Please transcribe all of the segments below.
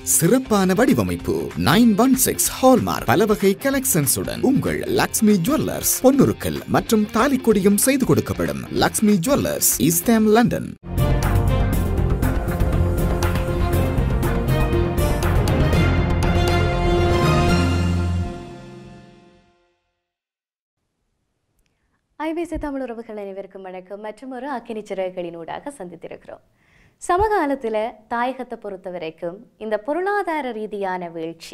சிறப்பான வடிவமைப்பு nine one six hallmark பல வகை கலெக்ஷன்ஸுடன் உங்கள் லக்ஷ்மி ஜுவல்லர்ஸ் பொன்னுருக்கல் மற்றும் தாலிக்கொடியும் செய்து கொடுக்கப்படும் Lakshmi jewellers East Ham London IBC Tamil உறவுகள் அனைவருக்கும் வணக்கம் மற்றும் ஒரு அக்கினி சிறகுகளினூடாக சந்தித்திருக்கிறோம் சமகாலத்தில் தாயகத்தை பொறுத்த வரைக்கும் இந்த பொருளாதார ரீதியான வீழ்ச்சி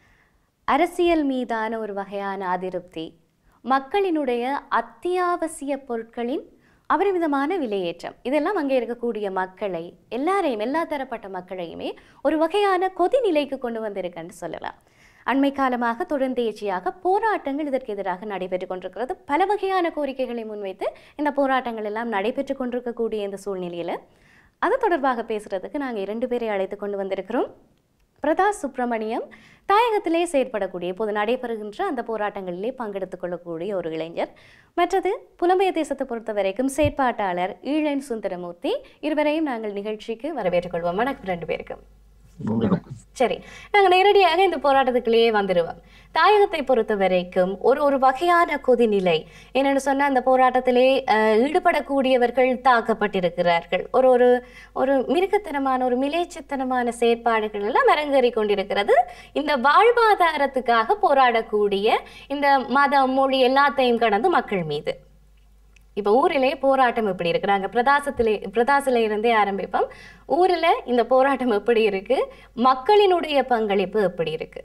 அரசியல் மீதான ஒரு வகையான அதிருப்தி மக்களினுடைய அத்தியாவசிய பொருட்களின் அபரிமிதமான விலையேற்றம் இதெல்லாம் அங்கே இருக்கக்கூடிய மக்களை எல்லாரையும் எல்லா தரப்பட்ட மக்களையுமே ஒரு வகையான கொதி நிலைக்கு கொண்டு வந்திருக்குன்னு சொல்லலாம் அண்மை காலமாக தொடர்ந்தேச்சியாக போராட்டங்கள் இதற்கு எதிராக நடைபெற்று கொண்டிருக்கிறது பல வகையான கோரிக்கைகளை முன்வைத்து இந்த போராட்டங்கள் எல்லாம் நடைபெற்று கொண்டிருக்கக்கூடிய இந்த சூழ்நிலையில் அது தொடர்பாக பேசுறதுக்கு நாங்கள் இரண்டு பேரை அழைத்து கொண்டு வந்திருக்கிறோம் பிரதாஸ் சுப்பிரமணியம் தாயகத்திலே செயற்படக்கூடிய இப்போது நடைபெறுகின்ற அந்த போராட்டங்களிலே பங்கெடுத்துக் கொள்ளக்கூடிய ஒரு இளைஞர் மற்றது புலம்பெயர் தேசத்தை பொறுத்த வரைக்கும் செயற்பாட்டாளர் ஈழன் சுந்தரமூர்த்தி இருவரையும் நாங்கள் நிகழ்ச்சிக்கு வரவேற்றுக் கொள்வோம் வணக்கம் ரெண்டு பேருக்கும் சரி நாங்கள் நேரடியாக இந்த போராட்டத்துக்குள்ளேயே வந்துடுவோம் தாயகத்தை பொறுத்த வரைக்கும் ஒரு ஒரு வகையான கொதிநிலை என்னென்னு சொன்னால் அந்த போராட்டத்திலே அஹ், ஈடுபடக்கூடியவர்கள் தாக்கப்பட்டிருக்கிறார்கள் ஒரு ஒரு ஒரு மிருகத்தனமான ஒரு மிலேச்சத்தனமான செயற்பாடுகள் எல்லாம் அரங்கேறி கொண்டிருக்கிறது இந்த வாழ்வாதாரத்துக்காக போராடக்கூடிய இந்த மதம் மொழி எல்லாத்தையும் கடந்து மக்கள் மீது இப்போ ஊரிலே போராட்டம் எப்படி இருக்கு நாங்கள் பிரதாசத்திலே பிரதாசில இருந்தே ஆரம்பிப்போம் ஊரில் இந்த போராட்டம் எப்படி இருக்கு மக்களினுடைய பங்களிப்பு எப்படி இருக்கு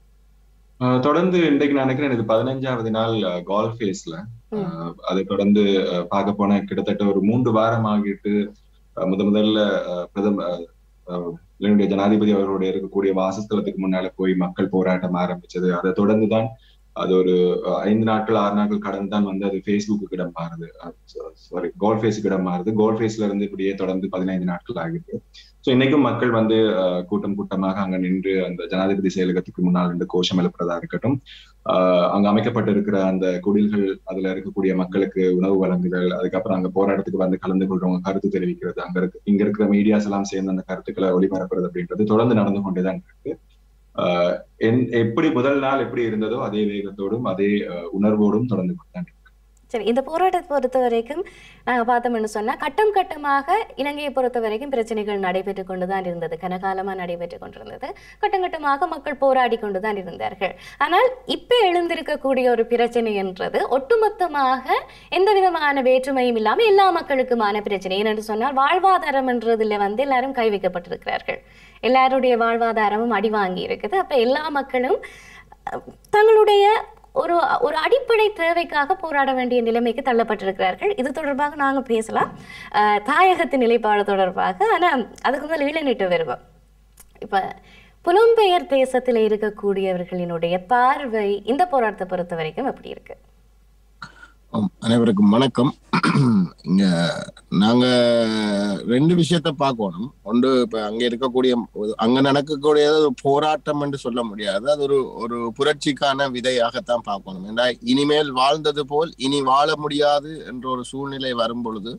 ஆஹ் தொடர்ந்து இன்றைக்கு நான் நினைக்கிறேன் இது பதினஞ்சாவது நாள் கால்ஃப் ஃபேஸ்ல அதை தொடர்ந்து ஆஹ் பார்க்க போனா கிட்டத்தட்ட ஒரு மூன்று வாரம் ஆகிட்டு ஆஹ் முத முதல்ல ஆஹ் பிரதம ஆஹ் இலங்கையுடைய ஜனாதிபதி அவர்களுடைய இருக்கக்கூடிய வாசஸ்தலத்துக்கு முன்னால போய் மக்கள் போராட்டம் ஆரம்பிச்சது அதை தொடர்ந்துதான் அது ஒரு ஆஹ் ஐந்து நாட்கள் ஆறு நாட்கள் கடந்து தான் வந்து அது ஃபேஸ்புக்கு இடம் மாறுது சாரி கோல் ஃபேஸுக்கு இடம் மாறுது கோல் ஃபேஸ்ல இருந்து இப்படியே தொடர்ந்து பதினைந்து நாட்கள் ஆகிட்டு ஸோ இன்னைக்கும் மக்கள் வந்து ஆஹ் கூட்டம் கூட்டமாக அங்க நின்று அந்த ஜனாதிபதி செயலகத்துக்கு முன்னால் நின்று கோஷம் எழுப்புறதா இருக்கட்டும் ஆஹ் அங்க அமைக்கப்பட்டிருக்கிற அந்த குடில்கள் அதுல இருக்கக்கூடிய மக்களுக்கு உணவு வழங்குதல் அதுக்கப்புறம் அங்க போராட்டத்துக்கு வந்து கலந்து கொள்றவங்க கருத்து தெரிவிக்கிறது அங்க இருக்கு இங்க இருக்கிற மீடியாஸ் எல்லாம் சேர்ந்து அந்த கருத்துக்களை ஒளிபரப்புறது அப்படின்றது தொடர்ந்து நடந்து கொண்டேதான் இருக்கு ஆஹ் என் எப்படி முதல் நாள் எப்படி இருந்ததோ அதே வேகத்தோடும் அதே ஆஹ் உணர்வோடும் தொடர்ந்து கொண்டுதான் இருக்கு சரி இந்த போராட்டத்தை பொறுத்த வரைக்கும் நாங்கள் பார்த்தோம்னு சொன்னால் கட்டம் கட்டமாக இலங்கையை பொறுத்த வரைக்கும் பிரச்சனைகள் நடைபெற்று கொண்டு தான் இருந்தது கனகாலமாக நடைபெற்று கொண்டிருந்தது கட்டம் கட்டமாக மக்கள் போராடி கொண்டு தான் இருந்தார்கள் ஆனால் இப்போ எழுந்திருக்கக்கூடிய ஒரு பிரச்சனை என்றது ஒட்டுமொத்தமாக எந்த விதமான வேற்றுமையும் இல்லாமல் எல்லா மக்களுக்குமான பிரச்சனை ஏனென்று சொன்னால் வாழ்வாதாரம் என்றதில் வந்து எல்லாரும் கை வைக்கப்பட்டிருக்கிறார்கள் எல்லாருடைய வாழ்வாதாரமும் அடி வாங்கி இருக்குது அப்போ எல்லா மக்களும் அஹ், தங்களுடைய ஒரு ஒரு அடிப்படை தேவைக்காக போராட வேண்டிய நிலைமைக்கு தள்ளப்பட்டிருக்கிறார்கள் இது தொடர்பாக நாங்கள் பேசலாம் அஹ், தாயகத்தின் நிலைப்பாடு தொடர்பாக ஆனால் அதுக்கு முதல் இளநிட்டு வருவோம் இப்போ புலம்பெயர் தேசத்தில் இருக்கக்கூடியவர்களினுடைய பார்வை இந்த போராட்டத்தை பொறுத்த வரைக்கும் எப்படி இருக்கு ஆம், அனைவருக்கும் வணக்கம் இங்க நாங்க ரெண்டு விஷயத்த பார்க்கணும் ஒன்று இப்ப அங்க இருக்கக்கூடிய ஒரு- அங்க நடக்கக்கூடியது ஒரு போராட்டம் என்று சொல்ல முடியாது அது ஒரு ஒரு புரட்சிக்கான விதையாகத்தான் பார்க்கணும் ஏன்னா இனிமேல் வாழ்ந்தது போல் இனி வாழ முடியாது என்ற ஒரு சூழ்நிலை வரும் பொழுது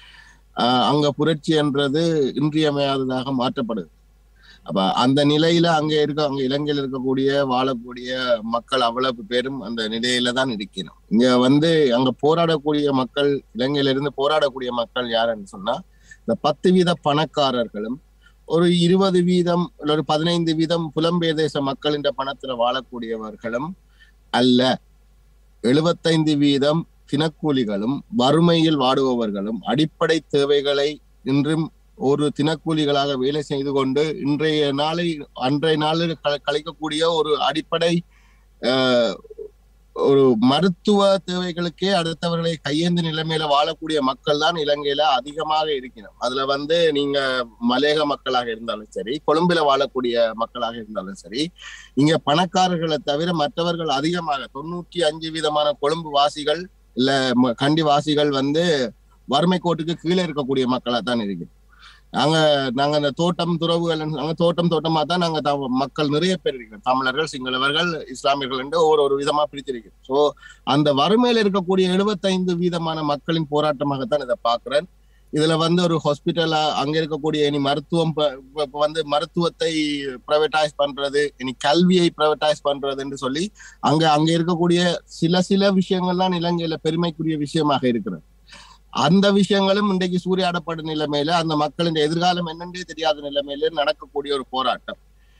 ஆஹ் அங்க புரட்சி என்றது இன்றியமையாததாக மாற்றப்படுது அப்ப அந்த நிலையில அங்க இருக்க அங்க இலங்கையில் இருக்கக்கூடிய வாழக்கூடிய மக்கள் அவ்வளவு பேரும் அந்த நிலையில தான் இருக்கணும் இங்க வந்து அங்க போராடக்கூடிய மக்கள் இலங்கையில இருந்து போராடக்கூடிய மக்கள் யாருன்னு சொன்னா இந்த பத்து வீத பணக்காரர்களும் ஒரு இருபது வீதம் இல்ல ஒரு பதினைந்து வீதம் புலம்பெயர் தேச மக்கள் என்ற பணத்துல வாழக்கூடியவர்களும் அல்ல எழுபத்தைந்து வீதம் தினக்கூலிகளும் வறுமையில் வாடுபவர்களும் அடிப்படை தேவைகளை இன்றும் ஒரு தினக்கூலிகளாக வேலை செய்து கொண்டு இன்றைய நாளை அன்றைய நாளில் க- கழிக்கக்கூடிய ஒரு அடிப்படை ஆஹ், ஒரு மருத்துவ தேவைகளுக்கே அடுத்தவர்களை கையேந்து நிலைமையில வாழக்கூடிய மக்கள் தான் இலங்கையில அதிகமாக இருக்கிறோம் அதுல வந்து நீங்க மலையக மக்களாக இருந்தாலும் சரி கொழும்புல வாழக்கூடிய மக்களாக இருந்தாலும் சரி இங்க பணக்காரர்களை தவிர மற்றவர்கள் அதிகமாக தொண்ணூற்றி அஞ்சு வீதமான கொழும்பு வாசிகள் இல்ல ம- கண்டி வாசிகள் வந்து வறுமை கோட்டுக்கு கீழே இருக்கக்கூடிய மக்களா தான் இருக்கு நாங்க நாங்க அந்த தோட்டம் துறவுகள் நாங்க தோட்டம் தோட்டமா தான் நாங்க த- மக்கள் நிறைய பேர் இருக்கிறோம் தமிழர்கள் சிங்களவர்கள் இஸ்லாமியர்கள் என்று ஒரு ஒரு விதமா பிரித்திருக்கிறோம் சோ அந்த வறுமையில இருக்கக்கூடிய எழுபத்தைந்து வீதமான மக்களின் போராட்டமாகத்தான் இதை பாக்குறேன் இதுல வந்து ஒரு ஹாஸ்பிட்டலா அங்க இருக்கக்கூடிய இனி மருத்துவம் ப- ப- இப்ப வந்து மருத்துவத்தை பிரைவேட்டைஸ் பண்றது இனி கல்வியை பிரைவேட்டைஸ் பண்றதுன்னு சொல்லி அங்க அங்க இருக்கக்கூடிய சில சில விஷயங்கள்லாம் இலங்கையில பெருமைக்குரிய விஷயமாக இருக்கிறது அந்த விஷயங்களும் இன்றைக்கு சூறையாடப்படும் நிலைமையில அந்த மக்களின் எதிர்காலம் என்னன்றே தெரியாத நிலைமையில நடக்கக்கூடிய ஒரு போராட்டம்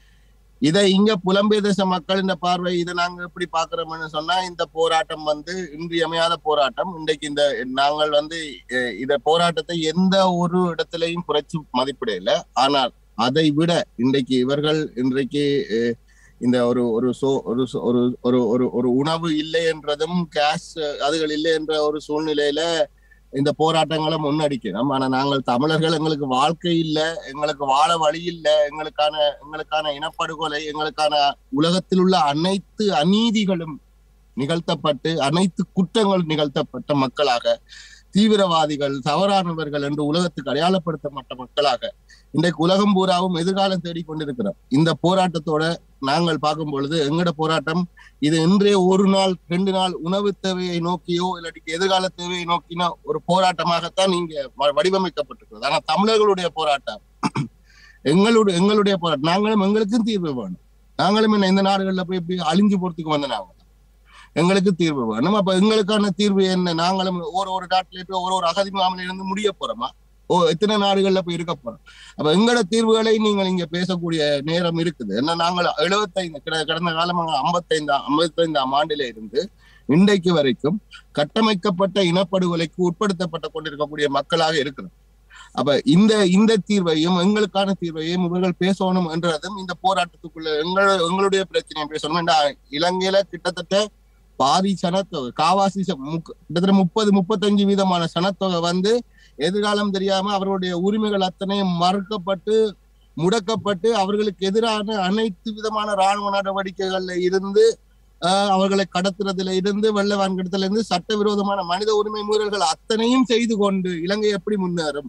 இதை இங்க புலம்பெயர் தேச மக்கள் இந்த பார்வை இதை நாங்க எப்படி பாக்குறோம்னு சொன்னா இந்த போராட்டம் வந்து இன்றியமையாத போராட்டம் இன்றைக்கு இந்த நாங்கள் வந்து அஹ், இந்த போராட்டத்தை எந்த ஒரு இடத்திலையும் குறைச்சு மதிப்பிடல ஆனால் அதை விட இன்றைக்கு இவர்கள் இன்றைக்கு அஹ், இந்த ஒரு ஒரு சோ ஒரு சோ- ஒரு ஒரு ஒரு ஒரு உணவு இல்லை என்றதும் கேஸ் அதுகள் இல்லை என்ற ஒரு சூழ்நிலையில இந்த போராட்டங்களை முன்னெடுக்கிறோம் ஆனா நாங்கள் தமிழர்கள் எங்களுக்கு வாழ்க்கை இல்ல எங்களுக்கு வாழ வழி இல்ல எங்களுக்கான எங்களுக்கான இனப்படுகொலை எங்களுக்கான உலகத்தில் உள்ள அனைத்து அநீதிகளும் நிகழ்த்தப்பட்டு அனைத்து குற்றங்கள் நிகழ்த்தப்பட்ட மக்களாக தீவிரவாதிகள் தவறானவர்கள் என்று உலகத்துக்கு அடையாளப்படுத்தப்பட்ட மக்களாக இன்றைக்கு உலகம் பூராவும் எதிர்காலம் தேடிக்கொண்டிருக்கிறோம் இந்த போராட்டத்தோட நாங்கள் பார்க்கும் பொழுது எங்கட போராட்டம் இது இன்றைய ஒரு நாள் ரெண்டு நாள் உணவு தேவையை நோக்கியோ இல்லாட்டி எதிர்கால தேவையை நோக்கின ஒரு போராட்டமாகத்தான் இங்க வ- வடிவமைக்கப்பட்டிருக்கிறது ஆனா தமிழர்களுடைய போராட்டம் எங்களுடைய எங்களுடைய போராட்டம் நாங்களும் எங்களுக்கும் தீர்வு வேணும் நாங்களும் என்ன இந்த நாடுகள்ல போய் இப்படி அழிஞ்சு போறதுக்கு வந்த நாங்க எங்களுக்கு தீர்வு வேணும் அப்ப எங்களுக்கான தீர்வு என்ன நாங்களும் ஒரு ஒரு நாட்டில போய் ஒரு ஒரு அகதி முகாமில் இருந்து முடிய போறோமா ஓ எத்தனை நாடுகள்ல போய் இருக்க போறோம் அப்ப எங்களோட தீர்வுகளை நீங்கள் இங்க பேசக்கூடிய நேரம் இருக்குது என்ன நாங்கள் எழுபத்தைந்து கிட- கடந்த காலமாக ஐம்பத்தைந்தாம் ஐம்பத்தைந்தாம் ஆண்டில இருந்து இன்றைக்கு வரைக்கும் கட்டமைக்கப்பட்ட இனப்படுகொலைக்கு உட்படுத்தப்பட்டு கொண்டிருக்கக்கூடிய மக்களாக இருக்கிறோம் அப்ப இந்த இந்த தீர்வையும் எங்களுக்கான தீர்வையும் இவர்கள் பேசணும் என்றதும் இந்த போராட்டத்துக்குள்ள எங்கள எங்களுடைய பிரச்சனையை பேசணும் ஏண்டா இலங்கையில கிட்டத்தட்ட பாதி சனத்தொகை காவாசி ச- முக்க- கிட்டத்தட்ட முப்பது முப்பத்தஞ்சு வீதமான சனத்தொகை வந்து எதிர்காலம் தெரியாம அவர்களுடைய உரிமைகள் அத்தனையும் மறுக்கப்பட்டு முடக்கப்பட்டு அவர்களுக்கு எதிரான அனைத்து விதமான ராணுவ நடவடிக்கைகள்ல இருந்து ஆஹ், அவர்களை கடத்துறதுல இருந்து வெள்ள வான்கடத்துல இருந்து சட்டவிரோதமான மனித உரிமை மீறல்கள் அத்தனையும் செய்து கொண்டு இலங்கை எப்படி முன்னேறும்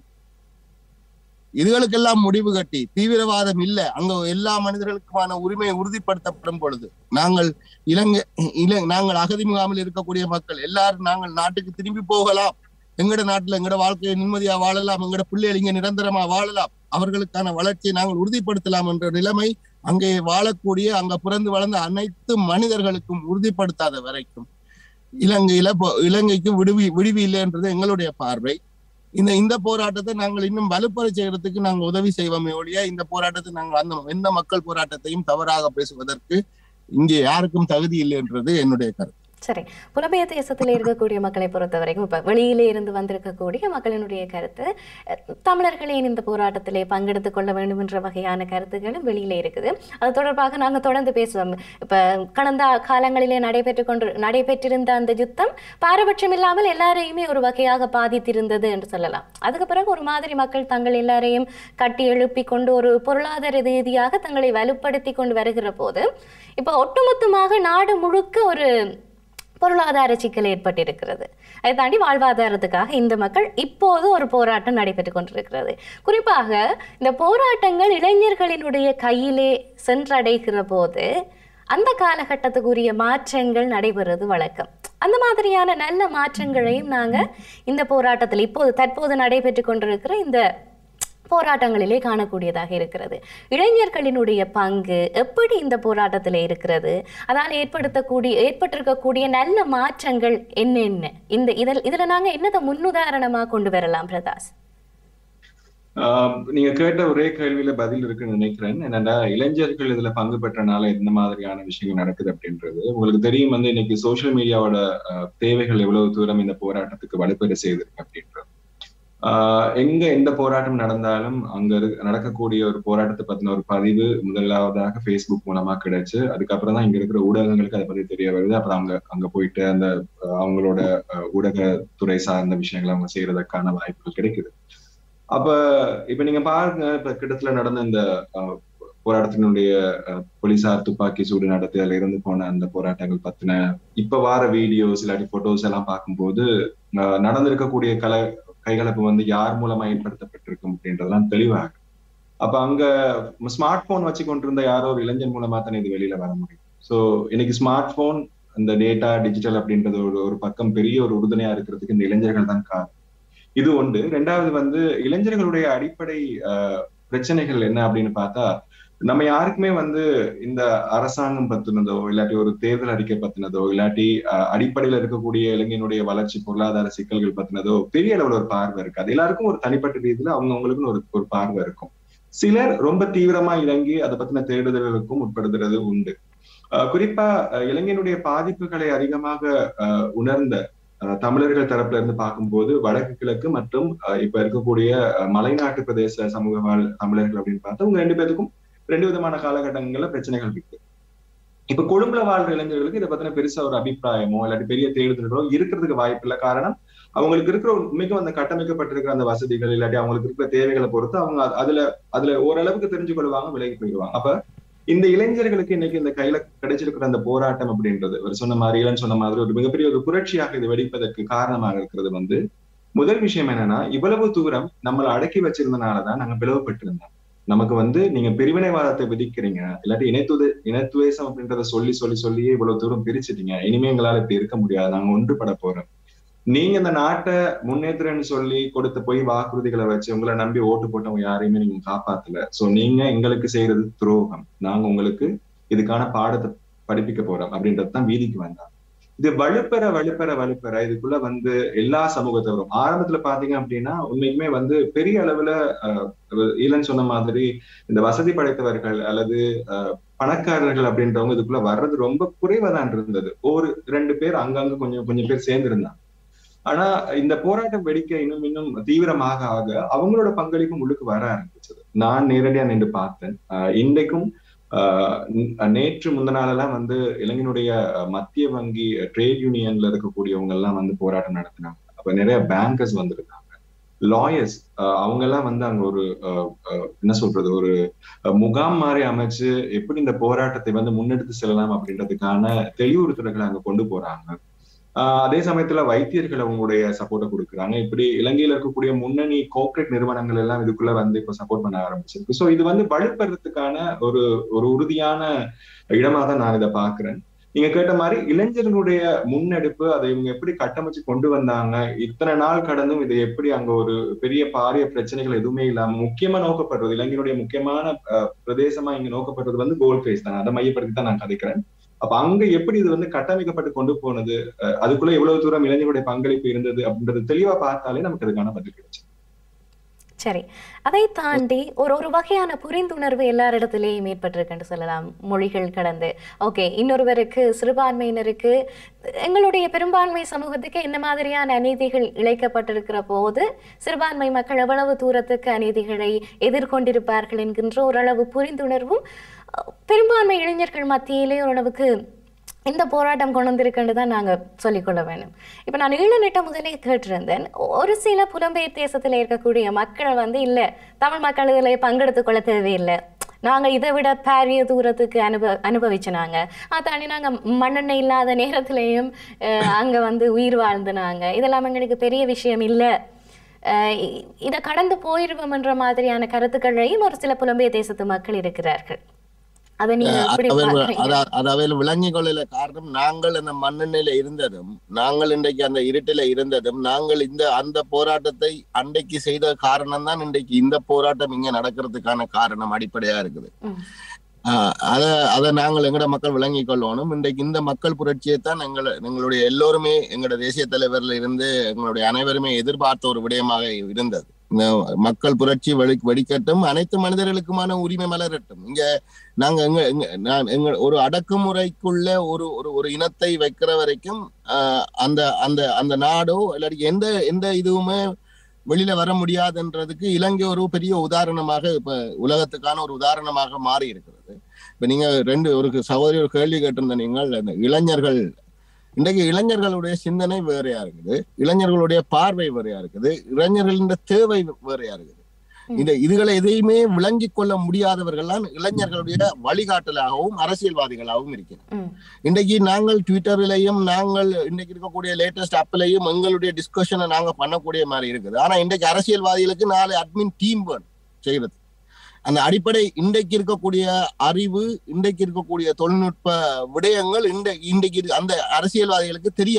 இதுகளுக்கெல்லாம் முடிவு கட்டி தீவிரவாதம் இல்ல அங்க எல்லா மனிதர்களுக்குமான உரிமை உறுதிப்படுத்தப்படும் பொழுது நாங்கள் இலங்கை இல நாங்கள் அகதி முகாமில் இருக்கக்கூடிய மக்கள் எல்லாரும் நாங்கள் நாட்டுக்கு திரும்பி போகலாம் எங்கட நாட்டுல எங்கட வாழ்க்கையை நிம்மதியா வாழலாம் எங்கட பிள்ளைகள் இங்க நிரந்தரமா வாழலாம் அவர்களுக்கான வளர்ச்சியை நாங்கள் உறுதிப்படுத்தலாம் என்ற நிலைமை அங்கே வாழக்கூடிய அங்க பிறந்து வளர்ந்த அனைத்து மனிதர்களுக்கும் உறுதிப்படுத்தாத வரைக்கும் இலங்கையில பொ- இலங்கைக்கு விடுவி விடுவி இல்லைன்றது எங்களுடைய பார்வை இந்த இந்த போராட்டத்தை நாங்கள் இன்னும் வலுப்பெற செய்யறதுக்கு நாங்க உதவி செய்வோமே ஒழிய இந்த போராட்டத்தை நாங்கள் அந்த எந்த மக்கள் போராட்டத்தையும் தவறாக பேசுவதற்கு இங்கே யாருக்கும் தகுதி இல்லை என்றது என்னுடைய கருத்து சரி புலம்பெயர் தேசத்தில் இருக்கக்கூடிய மக்களை பொறுத்த வரைக்கும் இப்போ வெளியிலே இருந்து வந்திருக்கக்கூடிய மக்களினுடைய கருத்து அஹ், தமிழர்களே இந்த போராட்டத்திலே பங்கெடுத்துக் கொள்ள வேண்டும் என்ற வகையான கருத்துக்களும் வெளியிலே இருக்குது அது தொடர்பாக நாங்கள் தொடர்ந்து பேசுவோம் இப்போ கடந்த காலங்களிலே நடைபெற்று கொண்டு நடைபெற்றிருந்த அந்த யுத்தம் பாரபட்சம் இல்லாமல் எல்லாரையுமே ஒரு வகையாக பாதித்திருந்தது என்று சொல்லலாம் அதுக்கு பிறகு ஒரு மாதிரி மக்கள் தங்கள் எல்லாரையும் கட்டி எழுப்பி கொண்டு ஒரு பொருளாதார ரீதியாக தங்களை வலுப்படுத்தி கொண்டு வருகிற போது இப்போ ஒட்டுமொத்தமாக நாடு முழுக்க ஒரு பொருளாதார சிக்கல் ஏற்பட்டிருக்கிறது அதை தாண்டி வாழ்வாதாரத்துக்காக இந்த மக்கள் இப்போது ஒரு போராட்டம் நடைபெற்று கொண்டிருக்கிறது குறிப்பாக இந்த போராட்டங்கள் இளைஞர்களினுடைய கையிலே சென்றடைகிற போது அந்த காலகட்டத்துக்குரிய மாற்றங்கள் நடைபெறுவது வழக்கம் அந்த மாதிரியான நல்ல மாற்றங்களையும் நாங்கள் இந்த போராட்டத்தில் இப்போது தற்போது நடைபெற்று கொண்டிருக்கிற இந்த போராட்டங்களிலே காணக்கூடியதாக இருக்கிறது இளைஞர்களினுடைய பங்கு எப்படி இந்த போராட்டத்தில் இருக்கிறது அதால் ஏற்படுத்தக்கூடிய ஏற்பட்டிருக்கக்கூடிய நல்ல மாற்றங்கள் என்னென்ன இந்த இதில் இதில் நாங்கள் என்னதை முன்னுதாரணமாக கொண்டு வரலாம் பிரதாஸ் ஆஹ் நீங்க கேட்ட ஒரே கேள்வியில பதில் இருக்குன்னு நினைக்கிறேன் என்னன்னா இளைஞர்கள் இதுல பங்கு பெற்றனால எந்த மாதிரியான விஷயங்கள் நடக்குது அப்படின்றது உங்களுக்கு தெரியும் வந்து இன்னைக்கு சோசியல் மீடியாவோட ஆஹ் தேவைகள் எவ்வளவு தூரம் இந்த போராட்டத்துக்கு வலுப்பெற செய்திருக்கு அப்படின்றது ஆஹ் எங்க எந்த போராட்டம் நடந்தாலும் அங்க இரு- நடக்கக்கூடிய ஒரு போராட்டத்தை பத்தின ஒரு பதிவு முதலாவதாக ஃபேஸ்புக் மூலமா கிடைச்சு அதுக்கப்புறம் தான் இங்க இருக்கிற ஊடகங்களுக்கு அதை பத்தி தெரிய வருது அப்புறம் அங்க அங்க போயிட்டு அந்த ஆஹ் அவங்களோட ஆஹ் ஊடகத்துறை சார்ந்த விஷயங்களை அவங்க செய்யறதுக்கான வாய்ப்புகள் கிடைக்குது அப்ப இப்ப நீங்க பாருங்க இப்ப கிட்டத்துல நடந்த இந்த அஹ், போராட்டத்தினுடைய அஹ், போலீசார் துப்பாக்கி சூடு நடத்தி அதுல இருந்து போன அந்த போராட்டங்கள் பத்தின இப்ப வார வீடியோஸ் இல்லாட்டி போட்டோஸ் எல்லாம் பார்க்கும்போது அஹ், நடந்திருக்கக்கூடிய கல கைகலப்பு வந்து யார் மூலமா ஏற்படுத்தப்பட்டிருக்கும் அப்படின்றதெல்லாம் தெளிவாக அப்ப அங்க ஸ்மார்ட் போன் வச்சு கொண்டிருந்த யாரோ ஒரு இளைஞன் மூலமா தானே இது வெளியில வர முடியும் சோ இன்னைக்கு ஸ்மார்ட் போன் இந்த டேட்டா டிஜிட்டல் அப்படின்றது ஒரு ஒரு பக்கம் பெரிய ஒரு உறுதுணையா இருக்கிறதுக்கு இந்த இளைஞர்கள் தான் காரணம் இது ஒன்று ரெண்டாவது வந்து இளைஞர்களுடைய அடிப்படை அஹ், பிரச்சனைகள் என்ன அப்படின்னு பார்த்தா நம்ம யாருக்குமே வந்து இந்த அரசாங்கம் பத்தினதோ இல்லாட்டி ஒரு தேர்தல் அறிக்கை பத்தினதோ இல்லாட்டி அஹ், அடிப்படையில இருக்கக்கூடிய இளைஞனுடைய வளர்ச்சி பொருளாதார சிக்கல்கள் பத்தினதோ பெரிய அளவுல ஒரு பார்வை இருக்காது எல்லாருக்கும் ஒரு தனிப்பட்ட ரீதியில அவங்கவுங்களுக்குன்னு ஒரு ஒரு பார்வை இருக்கும் சிலர் ரொம்ப தீவிரமா இறங்கி அதை பத்தின தேடுதல்களுக்கும் உட்படுத்துறது உண்டு அஹ், குறிப்பா அஹ், இளைஞனுடைய பாதிப்புகளை அதிகமாக அஹ், உணர்ந்த அஹ், தமிழர்கள் தரப்புல இருந்து பார்க்கும்போது வடக்கு கிழக்கு மற்றும் அஹ், இப்ப இருக்கக்கூடிய அஹ், மலைநாட்டு பிரதேச சமூக வாழ் தமிழர்கள் அப்படின்னு பார்த்தா உங்க ரெண்டு பேருக்கும் ரெண்டு விதமான காலகட்டங்கள்ல பிரச்சனைகள் இருக்கு இப்ப கொழும்புல வாழ்ற இளைஞர்களுக்கு இதை பத்தின பெருசா ஒரு அபிப்பிராயமோ இல்லாட்டி பெரிய தேடுதல்களோ இருக்கிறதுக்கு வாய்ப்பு இல்லை காரணம் அவங்களுக்கு இருக்கிற ஒரு மிகவும் அந்த கட்டமைக்கப்பட்டிருக்கிற அந்த வசதிகள் இல்லாட்டி அவங்களுக்கு இருக்கிற தேவைகளை பொறுத்து அவங்க அது- அதுல அதுல ஓரளவுக்கு தெரிஞ்சு கொள்வாங்க விலகி போயிடுவாங்க அப்ப இந்த இளைஞர்களுக்கு இன்னைக்கு இந்த கையில கிடைச்சிருக்கிற அந்த போராட்டம் அப்படின்றது அவர் சொன்ன மாதிரி இளன் சொன்ன மாதிரி ஒரு மிகப்பெரிய ஒரு புரட்சியாக இது வெடிப்பதற்கு காரணமாக இருக்கிறது வந்து முதல் விஷயம் என்னன்னா இவ்வளவு தூரம் நம்மளை அடக்கி வச்சிருந்தனாலதான் நாங்க பிளவுபட்டிருந்தோம் நமக்கு வந்து நீங்க பிரிவினைவாதத்தை விதிக்கிறீங்க இல்லாட்டி இனத்துவ இனத்துவேசம் அப்படின்றத சொல்லி சொல்லி சொல்லியே இவ்வளவு தூரம் பிரிச்சிட்டீங்க இனிமே எங்களால இப்படி இருக்க முடியாது நாங்க ஒன்றுபட போறோம் நீங்க இந்த நாட்டை முன்னேற்றன்னு சொல்லி கொடுத்த போய் வாக்குறுதிகளை வச்சு உங்களை நம்பி ஓட்டு போட்டவங்க யாரையுமே நீங்க காப்பாத்தல சோ நீங்க எங்களுக்கு செய்யறது துரோகம் நாங்க உங்களுக்கு இதுக்கான பாடத்தை படிப்பிக்க போறோம் அப்படின்றது தான் வீதிக்கு வந்தாங்க இது வலுப்பெற வலுப்பெற வலுப்பெற இதுக்குள்ள வந்து எல்லா சமூகத்தவரும் ஆரம்பத்துல பாத்தீங்க அப்படின்னா உண்மைக்குமே வந்து பெரிய அளவுல அஹ், ஈலன் சொன்ன மாதிரி இந்த வசதி படைத்தவர்கள் அல்லது அஹ், பணக்காரர்கள் அப்படின்றவங்க இதுக்குள்ள வர்றது ரொம்ப குறைவாதான் இருந்தது ஒரு ரெண்டு பேர் அங்கங்க கொஞ்சம் கொஞ்சம் பேர் சேர்ந்து இருந்தாங்க ஆனா இந்த போராட்டம் வெடிக்க இன்னும் இன்னும் தீவிரமாக ஆக அவங்களோட பங்களிப்பும் உள்ளுக்கு வர ஆரம்பிச்சது நான் நேரடியா நின்று பார்த்தேன் ஆஹ் இன்றைக்கும் ஆஹ் ந- நேற்று முந்த நாளெல்லாம் வந்து இளைஞனுடைய அஹ், மத்திய வங்கி ட்ரேட் யூனியன்ல இருக்கக்கூடியவங்க எல்லாம் வந்து போராட்டம் நடத்தினாங்க அப்ப நிறைய பேங்கர்ஸ் வந்திருந்தாங்க லாயர்ஸ் அவங்க எல்லாம் வந்து அங்க ஒரு ஆஹ், ஆஹ், என்ன சொல்றது ஒரு அஹ், முகாம் மாதிரி அமைச்சு எப்படி இந்த போராட்டத்தை வந்து முன்னெடுத்து செல்லலாம் அப்படின்றதுக்கான தெளிவுறுத்தல்களை அங்க கொண்டு போறாங்க ஆஹ் அதே சமயத்துல வைத்தியர்கள் அவங்களுடைய சப்போர்ட்டை கொடுக்குறாங்க இப்படி இலங்கையில இருக்கக்கூடிய முன்னணி கோஆபரேட் நிறுவனங்கள் எல்லாம் இதுக்குள்ள வந்து இப்ப சப்போர்ட் பண்ண ஆரம்பிச்சிருக்கு சோ இது வந்து வலுப்பெறதுக்கான ஒரு ஒரு உறுதியான இடமா தான் நான் இதை பாக்குறேன் நீங்க கேட்ட மாதிரி இளைஞர்களுடைய முன்னெடுப்பு அதை இவங்க எப்படி கட்டமைச்சு கொண்டு வந்தாங்க இத்தனை நாள் கடந்தும் இதை எப்படி அங்க ஒரு பெரிய பாரிய பிரச்சனைகள் எதுவுமே இல்லாம முக்கியமா நோக்கப்படுறது இளைஞருடைய முக்கியமான அஹ், பிரதேசமா இங்க நோக்கப்படுறது வந்து கோல் ஃபேஸ் தான் அதை மையப்படுத்தி தான் நான் கதைக்கிறேன் அப்ப அங்க எப்படி இது வந்து கட்டமைக்கப்பட்டு கொண்டு போனது அஹ் அதுக்குள்ள எவ்வளவு தூரம் இளைஞர்களுடைய பங்களிப்பு இருந்தது அப்படின்றது தெளிவா பார்த்தாலே நமக்கு அதுக்கான பதில் கிடைச்சு சரி அதை தாண்டி ஒரு ஒரு வகையான புரிந்துணர்வு எல்லாரிடத்திலேயும் ஏற்பட்டிருக்குன்னு சொல்லலாம் மொழிகள் கடந்து ஓகே இன்னொருவருக்கு சிறுபான்மையினருக்கு எங்களுடைய பெரும்பான்மை சமூகத்துக்கு என்ன மாதிரியான அநீதிகள் இழைக்கப்பட்டிருக்கிற போது சிறுபான்மை மக்கள் எவ்வளவு தூரத்துக்கு அநீதிகளை எதிர்கொண்டிருப்பார்கள் என்கின்ற ஓரளவு புரிந்துணர்வும் அஹ், பெரும்பான்மை இளைஞர்கள் மத்தியிலே ஓரளவுக்கு இந்த போராட்டம் கொண்டு வந்திருக்குன்னு தான் நாங்கள் சொல்லிக்கொள்ள வேணும் இப்போ நான் ஈழநெட்ட முதலே கேட்டிருந்தேன் ஒரு சில புலம்பெயர் தேசத்தில் இருக்கக்கூடிய மக்கள் வந்து இல்லை தமிழ் மக்கள் இதில் பங்கெடுத்துக் கொள்ள தேவையில்லை நாங்கள் இதை விட பாரிய தூரத்துக்கு அனுப அனுபவிச்சனாங்க தாண்டி நாங்கள் மண்ணெண்ணெய் இல்லாத நேரத்திலையும் அங்கே வந்து உயிர் வாழ்ந்துனாங்க இதெல்லாம் எங்களுக்கு பெரிய விஷயம் இல்லை இதை கடந்து போயிருவோம்ன்ற மாதிரியான கருத்துக்களையும் ஒரு சில புலம்பெயர் தேசத்து மக்கள் இருக்கிறார்கள் அதை நீங்க எப்படி பார்க்கறீங்க அதாவது விளங்கி கொள்ளல காரணம் நாங்கள் அந்த மண்ணெண்ணில இருந்ததும் நாங்கள் இன்றைக்கு அந்த இருட்டில இருந்ததும் நாங்கள் இந்த அந்த போராட்டத்தை அன்றைக்கு செய்த காரணம் தான் இன்றைக்கு இந்த போராட்டம் இங்க நடக்கிறதுக்கான காரணம் அடிப்படையா இருக்குது ம். ஆஹ் அத அதை நாங்கள் எங்கட மக்கள் விளங்கி கொள்ளணும் இன்றைக்கு இந்த மக்கள் புரட்சியை தான் எங்களை எங்களுடைய எல்லோருமே எங்களோட தேசிய தலைவர்ல இருந்து எங்களுடைய அனைவருமே எதிர்பார்த்த ஒரு விடயமாக இருந்தது இந்த மக்கள் புரட்சி வெடி வெடிக்கட்டும் அனைத்து மனிதர்களுக்குமான உரிமை மலரட்டும் இங்க நாங்க எங்க எங்க நான் எங்க ஒரு அடக்குமுறைக்குள்ள ஒரு ஒரு ஒரு இனத்தை வைக்கிற வரைக்கும் ஆஹ் அந்த அந்த அந்த நாடோ இல்லாட்டி எந்த எந்த இதுவுமே வெளியில வர முடியாதுன்றதுக்கு இலங்கை ஒரு பெரிய உதாரணமாக இப்ப உலகத்துக்கான ஒரு உதாரணமாக மாறி இருக்கிறது இப்ப நீங்க ரெண்டு ஒரு சகோதரி ஒரு கேள்வி கேட்டிருந்த நீங்கள் அந்த இளைஞர்கள் இன்றைக்கு இளைஞர்களுடைய சிந்தனை வேறையா இருக்குது இளைஞர்களுடைய பார்வை வேறையா இருக்குது இளைஞர்களின் தேவை வேறையா இருக்குது இந்த இதுகளை எதையுமே விளங்கி கொள்ள முடியாதவர்கள்லாம் இளைஞர்களுடைய வழிகாட்டலாகவும் அரசியல்வாதிகளாகவும் இருக்கிறார் ம். இன்றைக்கு நாங்கள் ட்விட்டர்லயும் நாங்கள் இன்றைக்கு இருக்கக்கூடிய லேட்டஸ்ட் ஆப்லயும் எங்களுடைய டிஸ்கஷனை நாங்க பண்ணக்கூடிய மாதிரி இருக்குது ஆனா இன்றைக்கு அரசியல்வாதிகளுக்கு நாலு அட்மின் டீம் வேணும் செய்யறது அந்த அடிப்படை இன்றைக்கு இருக்கக்கூடிய அறிவு இன்றைக்கு இருக்கக்கூடிய தொழில்நுட்ப விடயங்கள் இந்த இன்றைக்கு இரு- அந்த அரசியல்வாதிகளுக்கு தெரியாது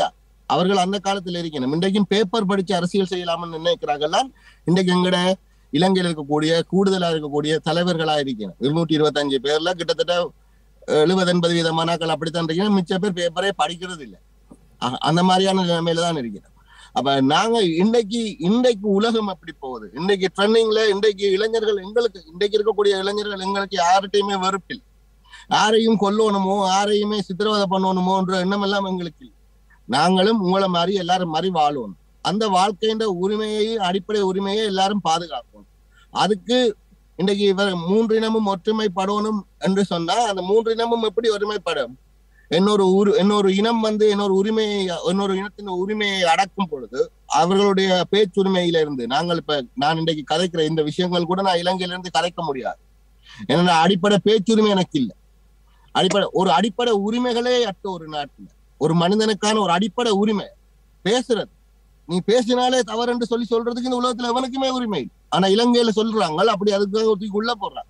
அவர்கள் அந்த காலத்துல இருக்கணும் இன்றைக்கும் பேப்பர் படிச்சு அரசியல் செய்யலாம்னு நினைக்கிறாங்கல்லாம் இன்றைக்கு எங்கட இலங்கையில் இருக்கக்கூடிய கூடுதலா இருக்கக்கூடிய தலைவர்களா இருக்கணும் இருநூற்றி இருபத்தஞ்சு பேர்ல கிட்டத்தட்ட எழுபது எண்பது வீத மாணாக்கள் அப்படித்தான் இருக்கணும் மிச்ச பேர் பேப்பரே படிக்கிறது இல்லை அ- அந்த மாதிரியான நிலைமையில தான் இருக்கிறோம் அப்ப நாங்க இன்னைக்கு இன்றைக்கு உலகம் அப்படி போகுது இன்னைக்கு ட்ரெண்டிங்ல இன்றைக்கு இளைஞர்கள் எங்களுக்கு இன்றைக்கு இருக்கக்கூடிய இளைஞர்கள் எங்களுக்கு யார்கிட்டயுமே வெறுப்பில் யாரையும் கொல்லணுமோ யாரையுமே சித்திரவதை பண்ணணுமோன்ற எண்ணம் எல்லாம் எங்களுக்கு இல்லை நாங்களும் உங்களை மாதிரி எல்லாரும் மாதிரி வாழணும் அந்த வாழ்க்கைன்ற உரிமையை அடிப்படை உரிமையை எல்லாரும் பாதுகாக்கணும் அதுக்கு இன்றைக்கு இவர் மூன்று இனமும் ஒற்றுமைப்படணும் என்று சொன்னா அந்த மூன்று இனமும் எப்படி ஒருமைப்படும் இன்னொரு உரு இன்னொரு இனம் வந்து இன்னொரு உரிமையை இன்னொரு இனத்தின் உரிமையை அடக்கும் பொழுது அவர்களுடைய பேச்சுரிமையில இருந்து நாங்கள் இப்ப நான் இன்றைக்கு கதைக்கிற இந்த விஷயங்கள் கூட நான் இலங்கையில இருந்து கதைக்க முடியாது ஏன்னா அடிப்படை பேச்சுரிமை எனக்கு இல்லை அடிப்படை ஒரு அடிப்படை உரிமைகளே அற்ற ஒரு நாட்டுல ஒரு மனிதனுக்கான ஒரு அடிப்படை உரிமை பேசுறது நீ பேசினாலே தவறு என்று சொல்லி சொல்றதுக்கு இந்த உலகத்துல எவனுக்குமே உரிமை இல்லை ஆனா இலங்கையில சொல்றாங்க அப்படி அதுக்கு ஒருத்திக்கு உள்ள போடுறாங்க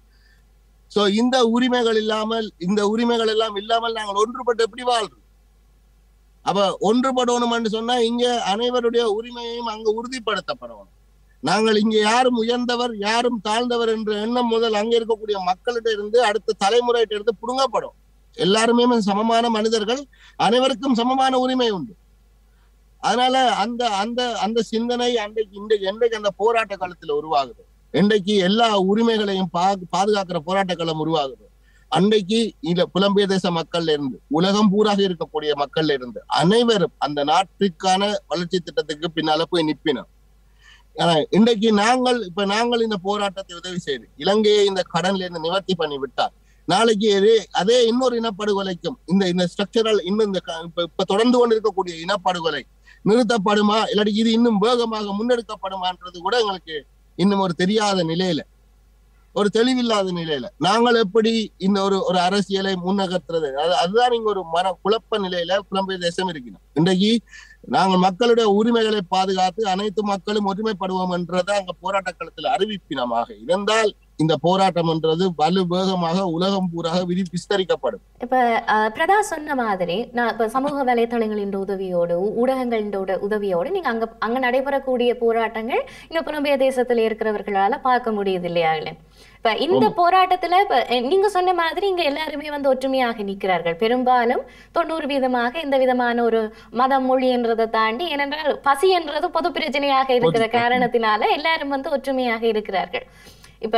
சோ இந்த உரிமைகள் இல்லாமல் இந்த உரிமைகள் எல்லாம் இல்லாமல் நாங்கள் ஒன்றுபட்டு எப்படி வாழ்றோம் அப்ப ஒன்றுபடணும் சொன்னா இங்க அனைவருடைய உரிமையையும் அங்க உறுதிப்படுத்தப்படணும் நாங்கள் இங்க யாரும் உயர்ந்தவர் யாரும் தாழ்ந்தவர் என்ற எண்ணம் முதல் அங்க இருக்கக்கூடிய மக்களிட இருந்து அடுத்த தலைமுறையிட்ட இருந்து புடுங்கப்படும் எல்லாருமே சமமான மனிதர்கள் அனைவருக்கும் சமமான உரிமை உண்டு அதனால அந்த அந்த அந்த சிந்தனை அன்றைக்கு இன்றைக்கு என்றைக்கு அந்த போராட்ட காலத்துல உருவாகுது இன்றைக்கு எல்லா உரிமைகளையும் பா பாதுகாக்கிற போராட்ட களம் உருவாகுது அன்றைக்கு இந்த புலம்பெயர் தேச மக்கள்ல இருந்து உலகம் பூராக இருக்கக்கூடிய மக்கள்ல இருந்து அனைவரும் அந்த நாட்டுக்கான வளர்ச்சி திட்டத்துக்கு பின்னால போய் நிப்பினோம் ஆனா இன்றைக்கு நாங்கள் இப்ப நாங்கள் இந்த போராட்டத்தை உதவி செய்து இலங்கையை இந்த கடன்ல இருந்து நிவர்த்தி பண்ணி விட்டால் நாளைக்கு அதே அதே இன்னொரு இனப்படுகொலைக்கும் இந்த இந்த ஸ்ட்ரக்சரல் இன்னும் இந்த க- இப்ப இப்ப தொடர்ந்து கொண்டு இருக்கக்கூடிய இனப்படுகொலை நிறுத்தப்படுமா இல்லாட்டி இது இன்னும் வேகமாக முன்னெடுக்கப்படுமான்றது கூட எங்களுக்கு இன்னும் ஒரு தெரியாத நிலையில ஒரு தெளிவில்லாத நிலையில நாங்கள் எப்படி இந்த ஒரு ஒரு அரசியலை முன்னகர்த்துறது அது அதுதான் இங்க ஒரு மன குழப்ப நிலையில புலம்பெயர் தேசம் இருக்கணும் இன்றைக்கு நாங்கள் மக்களுடைய உரிமைகளை பாதுகாத்து அனைத்து மக்களும் ஒற்றுமைப்படுவோம் என்றதை அங்க போராட்ட களத்தில் அறிவிப்பினமாக இருந்தால் இந்த போராட்டம் என்றது வலு வேகமாக உலகம் பூராக விரி விஸ்தரிக்கப்படும் இப்ப அஹ், பிரதா சொன்ன மாதிரி நான் இப்ப சமூக வலைத்தளங்களின் உதவியோடு ஊ- ஊடகங்களின் உத- உதவியோடு நீங்க அங்க அங்க நடைபெறக்கூடிய போராட்டங்கள் இங்க புலம்பெயர் தேசத்துல இருக்கிறவர்களால பார்க்க முடியுது இல்லையா இல்லை? இப்ப இந்த போராட்டத்துல இப்ப அஹ், நீங்க சொன்ன மாதிரி இங்க எல்லாருமே வந்து ஒற்றுமையாக நிற்கிறார்கள் பெரும்பாலும் தொண்ணூறு வீதமாக இந்த விதமான ஒரு மதம் மொழி என்றதை தாண்டி ஏனென்றால் பசி என்றது பொது பிரச்சனையாக இருக்கிற பொது- காரணத்தினால எல்லாரும் வந்து ஒற்றுமையாக இருக்கிறார்கள் இப்ப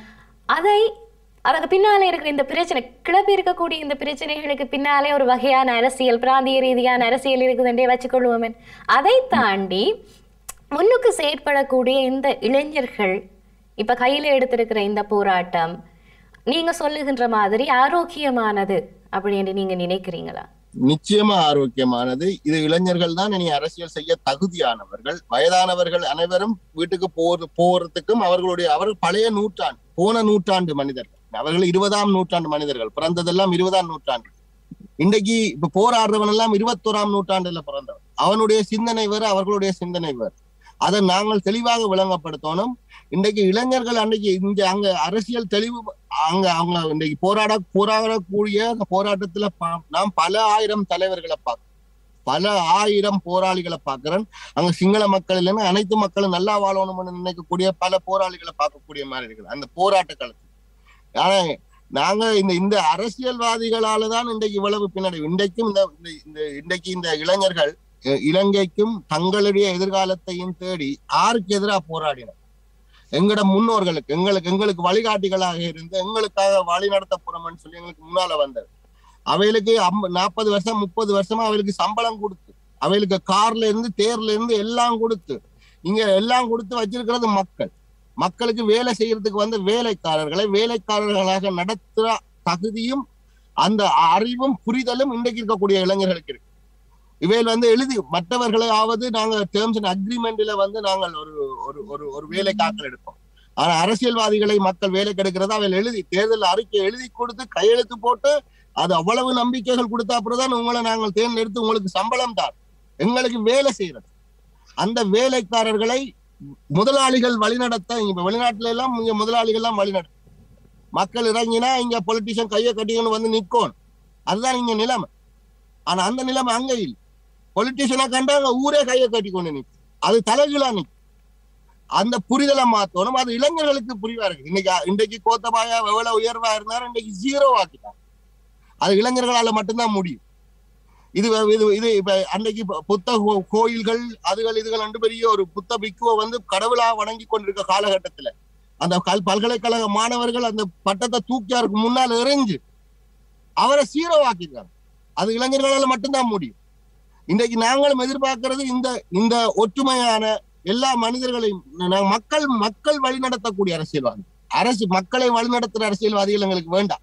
அதை அதுக்கு பின்னாலே இருக்கிற இந்த பிரச்சனை கிளப்பி இருக்கக்கூடிய இந்த பிரச்சனைகளுக்கு பின்னாலே ஒரு வகையான அரசியல் பிராந்திய ரீதியான அரசியல் இருக்குதுன்றே வச்சுக்கொள்வோமே அதை தாண்டி முன்னுக்கு செயற்படக்கூடிய இந்த இளைஞர்கள் இப்ப கையில எடுத்திருக்கிற இந்த போராட்டம் நீங்க சொல்லுகின்ற மாதிரி ஆரோக்கியமானது அப்படின்னு நீங்க நினைக்கிறீங்களா நிச்சயமா ஆரோக்கியமானது இது இளைஞர்கள் தான் இனி அரசியல் செய்ய தகுதியானவர்கள் வயதானவர்கள் அனைவரும் வீட்டுக்கு போறது போறதுக்கும் அவர்களுடைய அவர்கள் பழைய நூற்றாண்டு போன நூற்றாண்டு மனிதர்கள் அவர்கள் இருபதாம் நூற்றாண்டு மனிதர்கள் பிறந்ததெல்லாம் இருபதாம் நூற்றாண்டு இன்றைக்கு இப்ப போராடுறவன் எல்லாம் இருபத்தோராம் நூற்றாண்டுல பிறந்தவன் அவனுடைய சிந்தனை வேறு அவர்களுடைய சிந்தனை வேறு அதை நாங்கள் தெளிவாக விளங்கப்படுத்தணும் இன்றைக்கு இளைஞர்கள் அன்றைக்கு இங்க அங்க அரசியல் தெளிவு அங்க அவங்க இன்றைக்கு போராட போராடக்கூடிய அந்த போராட்டத்துல ப- நாம் பல ஆயிரம் தலைவர்களை பார்க்கிறோம் பல ஆயிரம் போராளிகளை பார்க்கிறேன் அங்க சிங்கள மக்கள் இல்லைன்னா அனைத்து மக்களும் நல்லா வாழணும்னு நினைக்கக்கூடிய பல போராளிகளை பார்க்கக்கூடிய மாதிரி இருக்குது அந்த போராட்ட காலத்துல ஆனா நாங்க இந்த இந்த அரசியல்வாதிகளால தான் இன்றைக்கு இவ்வளவு பின்னடைவு இன்றைக்கும் இந்த இந்த- இந்த இன்றைக்கு இந்த இளைஞர்கள் அஹ், இலங்கைக்கும் தங்களுடைய எதிர்காலத்தையும் தேடி யாருக்கு எதிராக போராடினர் எங்கட முன்னோர்களுக்கு எங்களுக்கு எங்களுக்கு வழிகாட்டிகளாக இருந்து எங்களுக்காக வழி நடத்த போறோம்னு சொல்லி எங்களுக்கு முன்னால வந்தது அவைகளுக்கு அம்ப நாற்பது வருஷம் முப்பது வருஷமா அவைகளுக்கு சம்பளம் கொடுத்து அவைகளுக்கு கார்ல இருந்து தேர்ல இருந்து எல்லாம் கொடுத்து இங்க எல்லாம் கொடுத்து வச்சிருக்கிறது மக்கள் மக்களுக்கு வேலை செய்யறதுக்கு வந்து வேலைக்காரர்களை வேலைக்காரர்களாக நடத்துற தகுதியும் அந்த அறிவும் புரிதலும் இன்றைக்கு இருக்கக்கூடிய இளைஞர்களுக்கு இருக்கு இவையில் வந்து எழுதி மற்றவர்களையாவது நாங்க டேர்ம்ஸ் அண்ட் அக்ரிமெண்ட்ல வந்து நாங்கள் ஒரு ஒரு ஒரு ஒரு வேலை காக்கல் எடுப்போம் ஆனா அரசியல்வாதிகளை மக்கள் வேலை கெடுக்கிறத அவையில் எழுதி தேர்தல் அறிக்கை எழுதி கொடுத்து கையெழுத்து போட்டு அது அவ்வளவு நம்பிக்கைகள் கொடுத்த அப்புறம் தான் உங்களை நாங்கள் தேர்ந்தெடுத்து உங்களுக்கு சம்பளம் தான் எங்களுக்கு வேலை செய்யறது அந்த வேலைக்காரர்களை முதலாளிகள் வழிநடத்த இங்க வெளிநாட்டுல எல்லாம் இங்க முதலாளிகள் எல்லாம் வழிநடத்த மக்கள் இறங்கினா இங்க பொலிட்டிஷியன் கையை கட்டிக்கணும் வந்து நிக்கணும் அதுதான் இங்க நிலைமை ஆனா அந்த நிலைமை அங்க இல்லை பொலிட்டிஷியனை கண்டா அங்க ஊரே கையை கட்டி கொண்டு நிக்கு அது தலைகீழா நிக்கு அந்த புரிதலை மாத்தணும் அது இளைஞர்களுக்கு புரிவா இருக்கு இன்னைக்கு இன்றைக்கு கோத்தபாயா எவ்வளவு உயர்வா இருந்தாரு இன்னைக்கு ஜீரோ ஆக்கிட்டாங்க அது இளைஞர்களால மட்டும்தான் முடியும் இது இது இது இப்ப அன்னைக்கு ப- புத்த கோ- கோயில்கள் அதுகள் இதுகள் ரெண்டு பெரிய ஒரு புத்த பிக்குவை வந்து கடவுளா வணங்கி கொண்டிருக்க காலகட்டத்துல அந்த கல் பல்கலைக்கழக மாணவர்கள் அந்த பட்டத்தை தூக்கியாருக்கு முன்னால் எறிஞ்சு அவரை சீரோவாக்கிருக்காங்க அது இளைஞர்களால மட்டும்தான் முடியும் இன்றைக்கு நாங்களும் எதிர்பார்க்கிறது இந்த இந்த ஒற்றுமையான எல்லா மனிதர்களையும் நா- மக்கள் மக்கள் வழிநடத்தக்கூடிய அரசியல்வாதி அரசு மக்களை வழிநடத்துற அரசியல்வாதிகள் எங்களுக்கு வேண்டாம்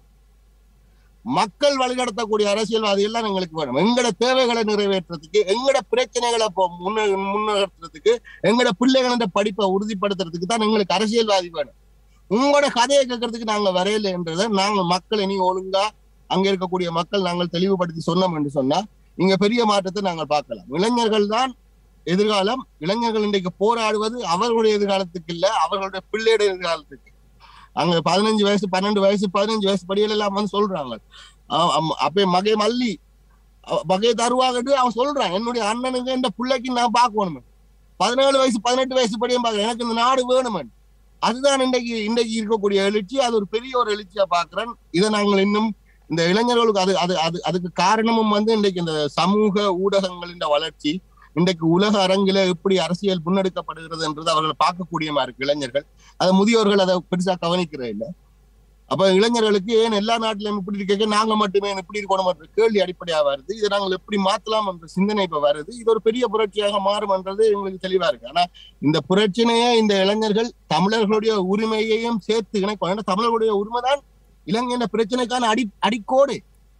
மக்கள் வழிநடத்தக்கூடிய அரசியல்வாதிகள் தான் எங்களுக்கு வேணும் எங்கட தேவைகளை நிறைவேற்றுறதுக்கு எங்கட பிரச்சனைகளை போ- முன்ன முன்னேற்றத்துக்கு எங்கட பிள்ளைகள படிப்பை உறுதிப்படுத்துறதுக்கு தான் எங்களுக்கு அரசியல்வாதி வேணும் உங்களோட கதையை கேட்கறதுக்கு நாங்க வரையில என்றதை நாங்க மக்கள் இனி ஒழுங்கா அங்க இருக்கக்கூடிய மக்கள் நாங்கள் தெளிவுபடுத்தி சொன்னோம் என்று சொன்னா இங்க பெரிய மாற்றத்தை நாங்கள் பார்க்கலாம் இளைஞர்கள் தான் எதிர்காலம் இளைஞர்கள் இன்றைக்கு போராடுவது அவர்களுடைய எதிர்காலத்துக்கு இல்ல அவர்களுடைய பிள்ளையுடைய எதிர்காலத்துக்கு அங்க பதினஞ்சு வயசு பன்னெண்டு வயசு பதினஞ்சு வயசு படிகள் எல்லாம் வந்து சொல்றாங்க அ- அம்- அப்ப மகை மல்லி அவ- மகை தருவாங்கட்டு அவன் சொல்றான் என்னுடைய அண்ணனுக்கு இந்த பிள்ளைக்கு நான் பார்க்கணும் பதினேழு வயசு பதினெட்டு வயசு படியும் பார்க்கறேன் எனக்கு இந்த நாடு வேணும் அதுதான் இன்றைக்கு இன்றைக்கு இருக்கக்கூடிய எழுச்சி அது ஒரு பெரிய ஒரு எழுச்சியா பாக்குறேன் இதை நாங்கள் இன்னும் இந்த இளைஞர்களுக்கு அது அது அது அதுக்கு காரணமும் வந்து இன்றைக்கு இந்த சமூக ஊடகங்களின் வளர்ச்சி இன்றைக்கு உலக அரங்கில எப்படி அரசியல் முன்னெடுக்கப்படுகிறது என்றது அவர்கள் பார்க்கக்கூடியமா இருக்கு இளைஞர்கள் அது முதியோர்கள் அதை பெருசா கவனிக்கிறது இல்லை அப்ப இளைஞர்களுக்கு ஏன் எல்லா நாட்டிலும் இப்படி இருக்க நாங்க மட்டுமே ஏன் இப்படி இருக்கணும் என்ற கேள்வி அடிப்படையா வருது இதை நாங்கள் எப்படி மாத்தலாம் என்ற சிந்தனை இப்ப வருது இது ஒரு பெரிய புரட்சியாக மாறும் என்றது எங்களுக்கு தெளிவா இருக்கு ஆனா இந்த புரட்சினையே இந்த இளைஞர்கள் தமிழர்களுடைய உரிமையையும் சேர்த்து இணைக்கும் ஏன்னா தமிழர்களுடைய உரிமைதான் இலங்கையின் பிரச்சனைக்கான அடி அடிக்கோடு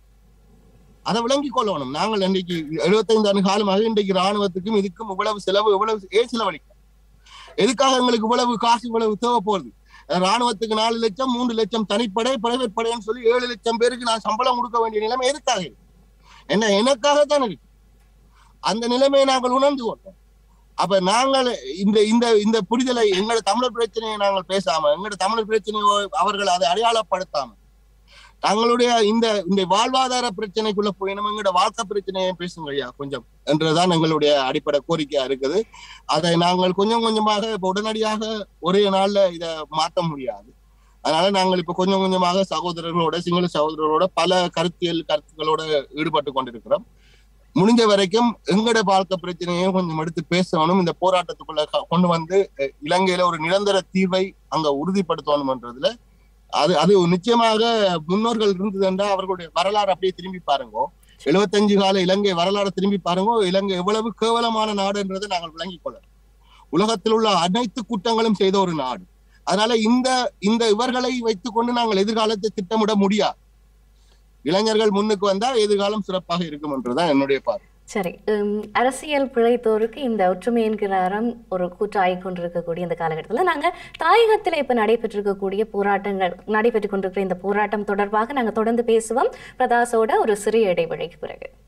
அதை விளங்கிக் கொள்ளணும் நாங்கள் இன்றைக்கு எழுபத்தைந்து ஆண்டு காலமாக இன்றைக்கு ராணுவத்துக்கும் இதுக்கும் இவ்வளவு செலவு இவ்வளவு ஏன் செலவழிக்கும் எதுக்காக எங்களுக்கு இவ்வளவு காசு இவ்வளவு தேவை போகுது ராணுவத்துக்கு நாலு லட்சம் மூன்று லட்சம் தனிப்படை பிரைவேட் படைன்னு சொல்லி ஏழு லட்சம் பேருக்கு நான் சம்பளம் கொடுக்க வேண்டிய நிலைமை எதுக்காக இருக்கு என்ன எனக்காகத்தான் இருக்கு அந்த நிலைமையை நாங்கள் உணர்ந்து கொண்டோம் அப்ப நாங்கள் இந்த இந்த இந்த புரிதலை எங்களோட தமிழர் பிரச்சனையை நாங்கள் பேசாம எங்களோட தமிழர் பிரச்சனையை அவர்கள் அதை அடையாளப்படுத்தாம தங்களுடைய இந்த இந்த வாழ்வாதார பிரச்சனைக்குள்ள போய் நம்ம எங்களோட வாழ்க்கை பிரச்சனையை பேசுங்க ஐயா கொஞ்சம் என்றுதான் எங்களுடைய அடிப்படை கோரிக்கையா இருக்குது அதை நாங்கள் கொஞ்சம் கொஞ்சமாக இப்ப உடனடியாக ஒரே நாள்ல இதை மாற்ற முடியாது அதனால நாங்கள் இப்ப கொஞ்சம் கொஞ்சமாக சகோதரர்களோட சிங்கள சகோதரர்களோட பல கருத்தியல் கருத்துக்களோட ஈடுபட்டு கொண்டிருக்கிறோம் முடிஞ்ச வரைக்கும் எங்கட வாழ்க்கை பிரச்சனையும் கொஞ்சம் எடுத்து பேசணும் இந்த போராட்டத்துக்குள்ள க- கொண்டு வந்து அஹ், இலங்கையில ஒரு நிரந்தர தீர்வை அங்க உறுதிப்படுத்தணும்ன்றதுல அது அது நிச்சயமாக முன்னோர்கள் இருந்ததுன்றா அவர்களுடைய வரலாறு அப்படியே திரும்பி பாருங்க எழுபத்தஞ்சு கால இலங்கை வரலாறு திரும்பி பாருங்க இலங்கை எவ்வளவு கேவலமான நாடுன்றதை நாங்கள் விளங்கிக் கொள்ளலாம் உலகத்தில் உள்ள அனைத்து குற்றங்களும் செய்த ஒரு நாடு அதனால இந்த இந்த இவர்களை வைத்துக்கொண்டு நாங்கள் எதிர்காலத்தை திட்டமிட முடியாது இளைஞர்கள் முன்னுக்கு வந்தா எதிர்காலம் சிறப்பாக இருக்கும் என்றுதான் என்னுடைய பார்வை சரி உம், அரசியல் பிழைத்தோருக்கு இந்த ஒற்றுமை என்கிற அறம் ஒரு கூற்றாகி கொண்டிருக்கக்கூடிய இந்த காலகட்டத்தில் நாங்கள் தாயகத்தில் இப்போ நடைபெற்றிருக்கக்கூடிய போராட்டங்கள் நடைபெற்று கொண்டிருக்கிற இந்த போராட்டம் தொடர்பாக நாங்கள் தொடர்ந்து பேசுவோம் பிரதாசோட ஒரு சிறிய இடைவெளிக்கு பிறகு